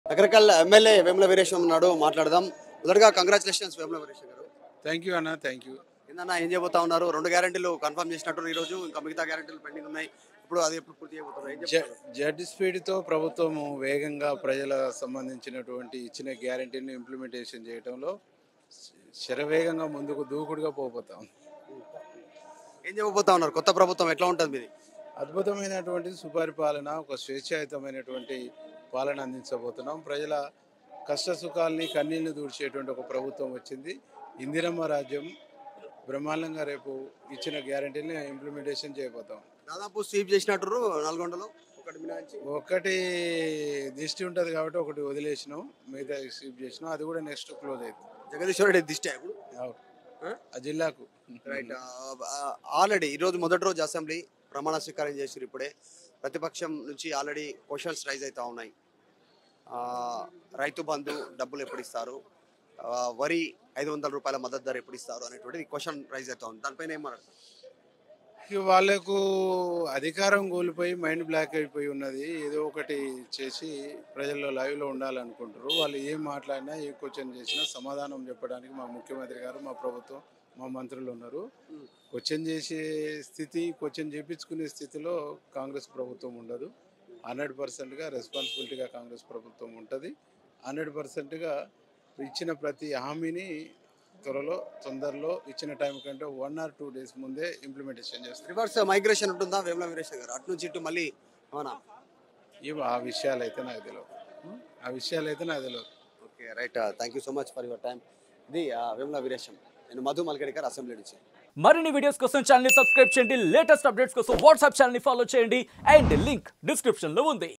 రకరకాల ఎమ్మెల్యే వేముల వీరేశం ఉన్నాడు మాట్లాడదాం మొదటగా congratulations Vemula Veeresham garu thank you అన్న థ్యాంక్ యూ ఏందన్నా ఏం చేయబోతా ఉన్నారు రెండు గ్యారెంటీలు కన్ఫర్మ్ చేసినట్టు ఈ రోజు ఇంకా మిగతా గ్యారెంటీలు పెండింగ్ ఉన్నాయి ఇప్పుడు అది ఎప్పుడు పూర్తి చేయబోతున్నారు ఏం చెప్తారు? జెడ్ స్పీడ్తో ప్రభుత్వం వేగంగా ప్రజల సంబంధించినటువంటి ఇచ్చిన గ్యారంటీని ఇంప్లిమెంటేషన్ చేయడంలో శరవేగంగా ముందుకు దూకుడుగా పోతాం ఏం చెప్పబోతా ఉన్నారు కొత్త ప్రభుత్వం ఎట్లా ఉంటుంది మీది అద్భుతమైనటువంటి సుపరిపాలన ఒక స్వేచ్ఛాయుతమైనటువంటి పాలన అందించబోతున్నాం ప్రజల కష్ట సుఖాల్ని కన్నీళ్లు దూడ్చేటువంటి ఒక ప్రభుత్వం వచ్చింది ఇందిరమ్మ రాజ్యం బ్రహ్మాండంగా రేపు ఇచ్చిన గ్యారంటీని ఇంప్లిమెంటేషన్ చేయబోతాం దాదాపు స్వీప్ చేసినట్టు నల్గొండలో ఒకటి మినహాయించి ఒకటి దిష్టి ఉంటుంది కాబట్టి ఒకటి వదిలేసినాం మిగతా స్వీప్ చేసినాం అది కూడా నెక్స్ట్ క్లోజ్ అవుతుంది జగదీశ్వర రెడ్డి దిష్టి ఇప్పుడు అవును. ఆ? ఆ జిల్లాకు రైట్ ఆల్రెడీ ఈరోజు మొదటి రోజు అసెంబ్లీ ప్రమాణ స్వీకారం చేసిరు ఇప్పుడే ప్రతిపక్షం నుంచి ఆల్రెడీ క్వశ్చన్స్ రైజ్ అవుతా ఉన్నాయి ఆ, రైతు బంధు డబ్బులు ఎప్పుడు ఇస్తారు ఆ, వరి ఐదు వందల రూపాయల మద్దతు ధర ఎప్పుడు ఇస్తారు అనేటువంటిది క్వశ్చన్ రైజ్ అవుతా ఉంది దానిపైన ఏమన్నారు ఇక వాళ్ళకు అధికారం కోల్పోయి మైండ్ బ్లాక్ అయిపోయి ఉన్నది ఏదో ఒకటి చేసి ప్రజల్లో లైవ్లో ఉండాలనుకుంటారు వాళ్ళు ఏం మాట్లాడినా ఏ క్వశ్చన్ చేసినా సమాధానం చెప్పడానికి మా ముఖ్యమంత్రి గారు మా ప్రభుత్వం మా మంత్రులు ఉన్నారు క్వశ్చన్ చేసే స్థితి క్వశ్చన్ చేపించుకునే స్థితిలో కాంగ్రెస్ ప్రభుత్వం ఉండదు హండ్రెడ్ పర్సెంట్గా రెస్పాన్సిబిలిటీగా కాంగ్రెస్ ప్రభుత్వం ఉంటుంది హండ్రెడ్ పర్సెంట్గా ఇచ్చిన ప్రతి హామీని త్వరలో తొందరలో ఇచ్చిన టైం కంటే వన్ ఆర్ టూ డేస్ ముందే ఇంప్లిమెంటేషన్ చేస్తారు రివర్స్ మైగ్రేషన్ ఉంటుందా వేముల వీరేశ్వర గారు అటు నుంచి ఇటు మళ్ళీ అవునా ఇవి ఆ విషయాలు అయితే నాకు తెలియదు ఆ విషయాలు అయితే నాకు తెలియదు okay right thank you so much for your time ఇది ఆ, వేముల వీరేశం నేను మధు మల్కడికర్ అసెంబ్లీ నుంచి మరిన్ని వీడియోస్ కోసం ఛానల్ సబ్స్క్రైబ్ చేయండి లేటెస్ట్ అప్డేట్స్ కోసం వాట్సాప్ ఛానల్ ఫాలో చేయండి అండ్ లింక్ డిస్క్రిప్షన్ లో ఉంది